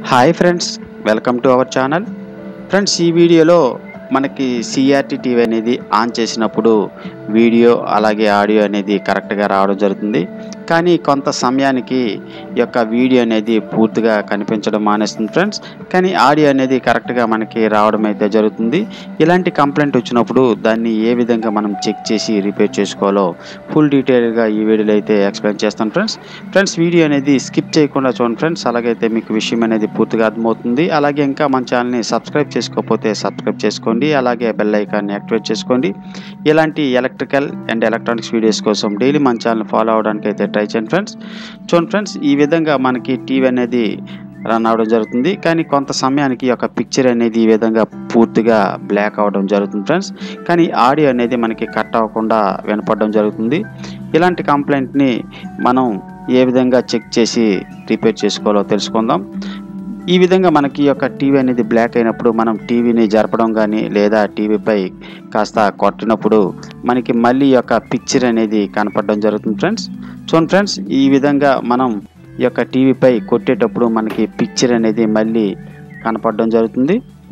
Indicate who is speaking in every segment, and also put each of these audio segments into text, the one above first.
Speaker 1: hi friends welcome to our channel friends ఈ వీడియోలో మనకి సిఆర్టీ టీవీ అనేది ఆన్ చేసినప్పుడు వీడియో అలాగే ఆడియో అనేది కరెక్ట్గా రావడం జరుగుతుంది కానీ కొంత సమయానికి ఈ యొక్క వీడియో అనేది పూర్తిగా కనిపించడం మానేస్తుంది ఫ్రెండ్స్ కానీ ఆడియో అనేది కరెక్ట్గా మనకి రావడం అయితే జరుగుతుంది ఇలాంటి కంప్లైంట్ వచ్చినప్పుడు దాన్ని ఏ విధంగా మనం చెక్ చేసి రిపేర్ చేసుకోవాలో ఫుల్ డీటెయిల్గా ఈ వీడియోలో అయితే ఎక్స్ప్లెయిన్ చేస్తాను ఫ్రెండ్స్ ఫ్రెండ్స్ వీడియో అనేది స్కిప్ చేయకుండా చూడండి ఫ్రెండ్స్ అలాగైతే మీకు విషయం అనేది పూర్తిగా అర్థమవుతుంది అలాగే ఇంకా మన ఛానల్ని సబ్స్క్రైబ్ చేసుకోకపోతే సబ్స్క్రైబ్ చేసుకోండి అలాగే బెల్ ఐకాన్ని యాక్టివేట్ చేసుకోండి ఇలాంటి ఎలక్ట్రికల్ అండ్ ఎలక్ట్రానిక్స్ వీడియోస్ కోసం డైలీ మన ఛానల్ ఫాలో అవడానికి అయితే ట్రై చేయండి ఫ్రెండ్స్ చూడండి ఫ్రెండ్స్ ఈ విధంగా మనకి టీవీ అనేది రన్ అవడం జరుగుతుంది కానీ కొంత సమయానికి ఈ యొక్క పిక్చర్ అనేది ఈ విధంగా పూర్తిగా బ్లాక్ అవడం జరుగుతుంది ఫ్రెండ్స్ కానీ ఆడియో అనేది మనకి కట్ అవ్వకుండా వినపడడం జరుగుతుంది ఇలాంటి కంప్లైంట్ని మనం ఏ విధంగా చెక్ చేసి రిపేర్ చేసుకోవాలో తెలుసుకుందాం ఈ విధంగా మనకి ఈ యొక్క టీవీ అనేది బ్లాక్ అయినప్పుడు మనం టీవీని జరపడం కానీ లేదా టీవీపై కాస్త కొట్టినప్పుడు మనకి మళ్ళీ ఈ యొక్క పిక్చర్ అనేది కనపడడం జరుగుతుంది ఫ్రెండ్స్ చూడండి ఫ్రెండ్స్ ఈ విధంగా మనం ఈ యొక్క టీవీపై కొట్టేటప్పుడు మనకి పిక్చర్ అనేది మళ్ళీ కనపడడం జరుగుతుంది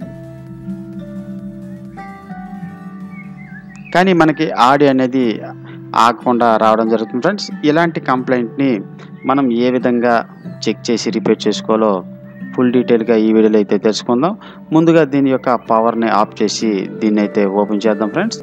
Speaker 1: కానీ మనకి ఆడియో అనేది ఆగకుండా రావడం జరుగుతుంది ఫ్రెండ్స్ ఇలాంటి కంప్లైంట్ని మనం ఏ విధంగా చెక్ చేసి రిపేర్ చేసుకోవాలో ఫుల్ డీటెయిల్గా ఈ వీడియోలో అయితే తెలుసుకుందాం ముందుగా దీని యొక్క పవర్ని ఆఫ్ చేసి దీన్ని అయితే ఓపెన్ చేద్దాం ఫ్రెండ్స్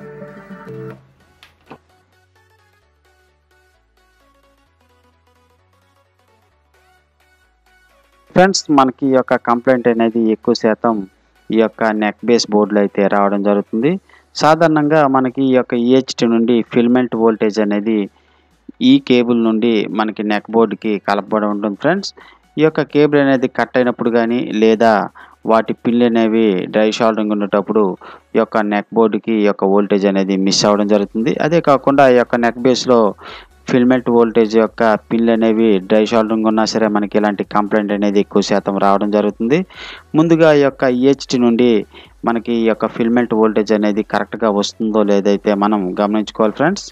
Speaker 1: ఫ్రెండ్స్ మనకి ఈ యొక్క కంప్లైంట్ అనేది ఎక్కువ శాతం ఈ యొక్క నెక్ బేస్ బోర్డులో అయితే రావడం జరుగుతుంది సాధారణంగా మనకి ఈ యొక్క ఈహెచ్టి నుండి ఫిల్మెంట్ వోల్టేజ్ అనేది ఈ కేబుల్ నుండి మనకి నెక్ బోర్డుకి కలపబడి ఉంటుంది ఫ్రెండ్స్ ఈ యొక్క కేబుల్ అనేది కట్ అయినప్పుడు కానీ లేదా వాటి పిన్ అనేవి డ్రై షాల్డరింగ్ ఉండేటప్పుడు ఈ యొక్క నెక్ బోర్డుకి ఈ యొక్క వోల్టేజ్ అనేది మిస్ అవ్వడం జరుగుతుంది అదే కాకుండా ఈ యొక్క నెక్ బేస్లో ఫిల్మెంట్ వోల్టేజ్ యొక్క పిన్లు అనేవి డ్రై షాల్డరింగ్ ఉన్నా సరే మనకి ఇలాంటి కంప్లైంట్ అనేది ఎక్కువ శాతం రావడం జరుగుతుంది ముందుగా ఈ యొక్క ఈహెచ్టి నుండి మనకి ఈ యొక్క ఫిల్మెంట్ వోల్టేజ్ అనేది కరెక్ట్గా వస్తుందో లేదైతే మనం గమనించుకోవాలి ఫ్రెండ్స్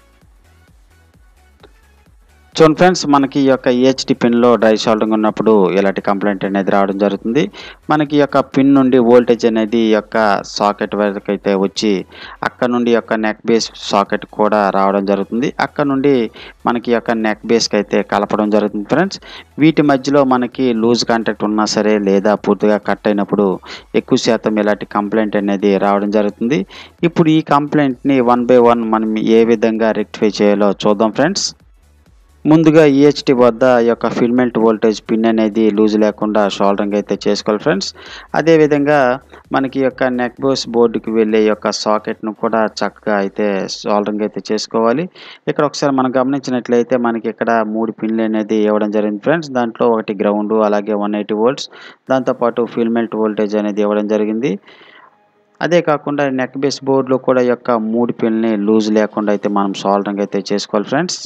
Speaker 1: చూడండి ఫ్రెండ్స్ మనకి ఈ యొక్క ఈహెచ్డి పిన్లో డ్రై షాల్డింగ్ ఉన్నప్పుడు ఇలాంటి కంప్లైంట్ అనేది రావడం జరుగుతుంది మనకి ఈ యొక్క పిన్ నుండి వోల్టేజ్ అనేది ఈ యొక్క సాకెట్ వరకు అయితే వచ్చి అక్కడ నుండి ఈ యొక్క నెక్ బేస్ సాకెట్ కూడా రావడం జరుగుతుంది అక్కడ నుండి మనకి ఈ యొక్క నెక్ బేస్కి అయితే కలపడం జరుగుతుంది ఫ్రెండ్స్ వీటి మధ్యలో మనకి లూజ్ కాంటాక్ట్ ఉన్నా సరే లేదా పూర్తిగా కట్ అయినప్పుడు ఎక్కువ శాతం ఇలాంటి కంప్లైంట్ అనేది రావడం జరుగుతుంది ఇప్పుడు ఈ కంప్లైంట్ని వన్ బై వన్ మనం ఏ విధంగా రెక్టిఫై చేయాలో చూద్దాం ఫ్రెండ్స్ ముందుగా ఈహెచ్టి వద్ద ఈ యొక్క ఫిల్మెంట్ వోల్టేజ్ పిన్ అనేది లూజ్ లేకుండా షోల్డరింగ్ అయితే చేసుకోవాలి ఫ్రెండ్స్ అదేవిధంగా మనకి యొక్క నెక్ బోస్ బోర్డుకి వెళ్ళే యొక్క సాకెట్ను కూడా చక్కగా అయితే షోల్డరింగ్ అయితే చేసుకోవాలి ఇక్కడ ఒకసారి మనం గమనించినట్లయితే మనకి ఇక్కడ మూడు పిన్లు అనేది ఇవ్వడం జరిగింది ఫ్రెండ్స్ దాంట్లో ఒకటి గ్రౌండ్ అలాగే వన్ ఎయిటీ వోల్ట్స్ దాంతోపాటు ఫిల్మెంట్ వోల్టేజ్ అనేది ఇవ్వడం జరిగింది అదే కాకుండా నెక్ బేస్ బోర్డులో కూడా ఈ యొక్క మూడు పిన్ని లూజ్ లేకుండా అయితే మనం షోల్డరింగ్ అయితే చేసుకోవాలి ఫ్రెండ్స్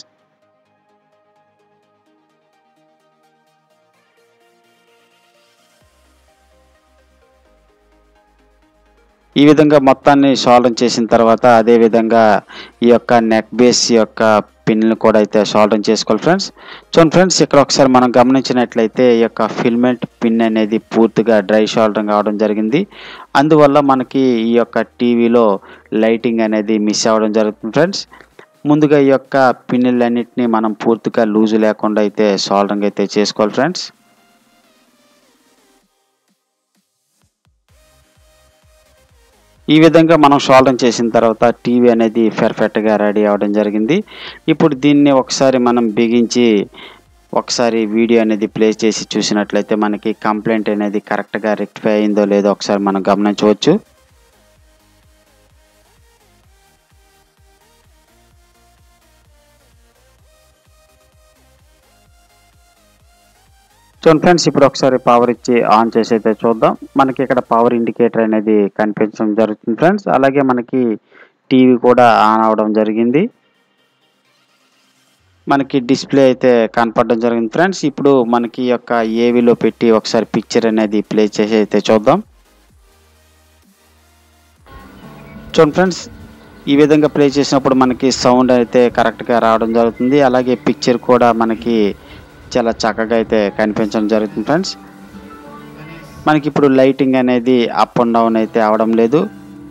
Speaker 1: ఈ విధంగా మొత్తాన్ని సాల్వింగ్ చేసిన తర్వాత అదే విధంగా ఈ యొక్క నెక్ బేస్ యొక్క పిన్లు కూడా అయితే సాల్వింగ్ చేసుకోవాలి ఫ్రెండ్స్ చూడండి ఫ్రెండ్స్ ఇక్కడ ఒకసారి మనం గమనించినట్లయితే ఈ యొక్క ఫిల్మెంట్ పిన్ అనేది పూర్తిగా డ్రై షోల్డరింగ్ అవడం జరిగింది అందువల్ల మనకి ఈ యొక్క టీవీలో లైటింగ్ అనేది మిస్ అవ్వడం జరుగుతుంది ఫ్రెండ్స్ ముందుగా ఈ యొక్క పిన్నులన్నింటినీ మనం పూర్తిగా లూజు లేకుండా అయితే సాల్డరింగ్ అయితే చేసుకోవాలి ఫ్రెండ్స్ ఈ విధంగా మనం షోల్డరింగ్ చేసిన తర్వాత టీవీ అనేది పర్ఫెక్ట్గా రెడీ అవ్వడం జరిగింది ఇప్పుడు దీన్ని ఒకసారి మనం బిగించి ఒకసారి వీడియో అనేది ప్లే చేసి చూసినట్లయితే మనకి కంప్లైంట్ అనేది కరెక్ట్గా రెక్టిఫై అయిందో లేదో ఒకసారి మనం గమనించవచ్చు చూడండి ఫ్రెండ్స్ ఇప్పుడు ఒకసారి పవర్ ఇచ్చి ఆన్ చేసి అయితే చూద్దాం మనకి ఇక్కడ పవర్ ఇండికేటర్ అనేది కనిపించడం జరుగుతుంది ఫ్రెండ్స్ అలాగే మనకి టీవీ కూడా ఆన్ అవడం జరిగింది మనకి డిస్ప్లే అయితే కనపడడం జరిగింది ఫ్రెండ్స్ ఇప్పుడు మనకి యొక్క ఏవీలో పెట్టి ఒకసారి పిక్చర్ అనేది ప్లే చేసి అయితే చూద్దాం చూడండి ఫ్రెండ్స్ ఈ విధంగా ప్లే చేసినప్పుడు మనకి సౌండ్ అయితే కరెక్ట్గా రావడం జరుగుతుంది అలాగే పిక్చర్ కూడా మనకి చాలా చక్కగా అయితే కనిపించడం జరుగుతుంది ఫ్రెండ్స్ మనకి ఇప్పుడు లైటింగ్ అనేది అప్ అండ్ డౌన్ అయితే అవడం లేదు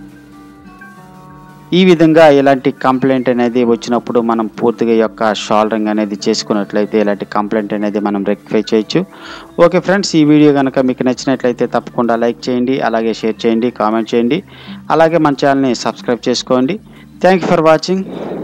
Speaker 1: ఈ విధంగా ఇలాంటి కంప్లైంట్ అనేది వచ్చినప్పుడు మనం పూర్తిగా ఈ యొక్క షోల్డరింగ్ అనేది చేసుకున్నట్లయితే ఇలాంటి కంప్లైంట్ అనేది మనం రెక్టిఫై చేయొచ్చు ఓకే ఫ్రెండ్స్ ఈ వీడియో కనుక మీకు నచ్చినట్లయితే తప్పకుండా లైక్ చేయండి అలాగే షేర్ చేయండి కామెంట్ చేయండి అలాగే మన ఛానల్ని సబ్స్క్రైబ్ చేసుకోండి థ్యాంక్ యూ ఫర్ వాచింగ్